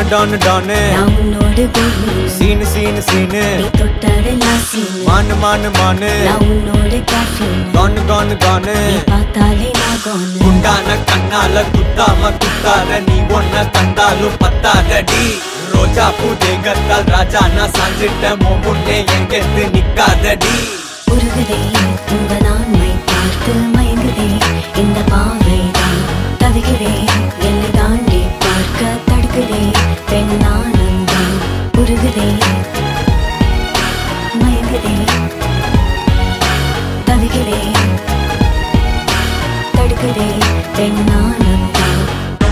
டானு டானு நான் உன்னோடு பூமி சீனு சீனு சீனு நீ தொட்டதெல்லாம் சீனு மானு மானு மானு நான் உன்னோடு caffeine. கானு கானு கானு நீ பார்த்தாலே நான் gone. குண்டான கண்ணால குத்தாம குத்தாத நீ ஒன்ன கண்டாலும் பத்தாதடி ரோஜா பூ தேகத்தால் ராஜா நான் சாஞ்சிட்ட முன்னே எங்கெத்து நிக்காதடி உருகுதே உங்க நான்மை பார்த்து மயங்குதே இந்த பாவைதான் தவிக்கிறே என்னை தாண்டி பார்க்க தடுக்குதே பெண்ணானந்தான் உருகுதே மயங்குதே தவிக்கிறே தடுக்குதே பெண்ணானந்தான்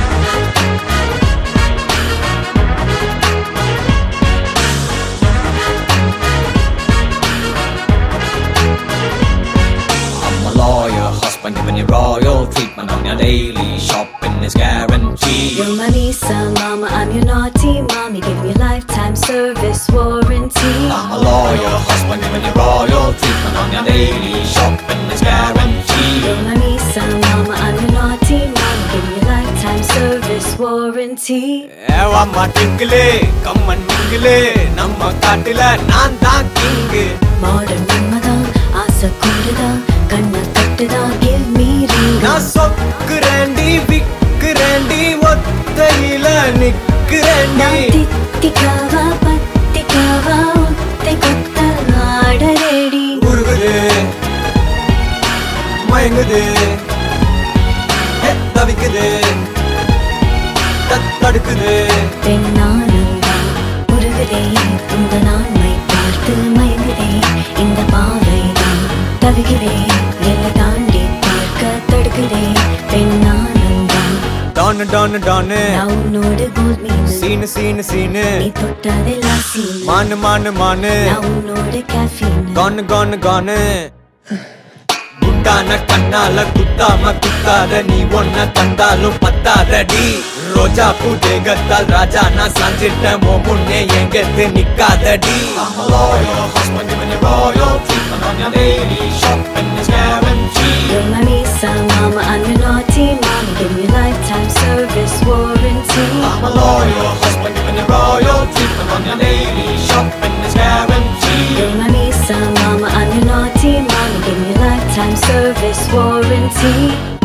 I'm a lawyer, husband giving you royal treatment on your daily shopping is guaranteed. You're my Lisa, mama, I'm your naughty mommy. Give me lifetime service warranty. I'm a lawyer, husband giving you royal treatment on your daily shopping is guaranteed. You're my Lisa, mama, I'm your naughty mommy. Give me lifetime service warranty. ஏவாம்மா டிங்கிளே கம்மன் மிங்கிளே நம்ம காட்டுல நான் தான் king Modern மன்மதான், ஆசை கூடுதான், கண்ணை தட்டுதான், give me ring. நான் சொக்குறேண்டி விக்குறேண்டி ஒத்தையில நிக்கிறேண்டி நான் தித்திக்காவா, பத்திக்காவா, ஒத்தை கொத்த ஆட ready. உருகுது மயங்குது ஏ, தவிக்குது தத் தடுக்குது பெண்ணானந்தான் உருகுதே உங்க நான்மை பார்த்து மயங்குதே இந்த பாவைதான் தவிகிறே எல்லை தாண்டி பார்க்க தடுக்குதே பெண்ணானந்தான் டானு டானு டானு நான் உன்னோடு கோல் மீன் சீனு சீனு சீனு நீ தொட்டதெல்லாம் சீன் மானு மானு மானு நான் உன்னோடு caffeine. கானு கானு கானு குண்டான கண்ணால குத்தாம குத்தாத நீ ஒன்ன கண்டாலும் பத்தாதடி ரோஜா பூ தேகத்தால் ராஜா நான் சாஞ்சிட்ட முன்னே எங்கத்து நிக்காதடி I'm a loyal husband giving you royal treatment on your daily shopping is guaranteed You're my Lisa, mama, I'm your naughty mommy. Give me lifetime service warranty. I'm a loyal husband giving you royal treatment on your daily shopping is guaranteed You're my Lisa, mama, I'm your naughty mommy. Give me lifetime service warranty.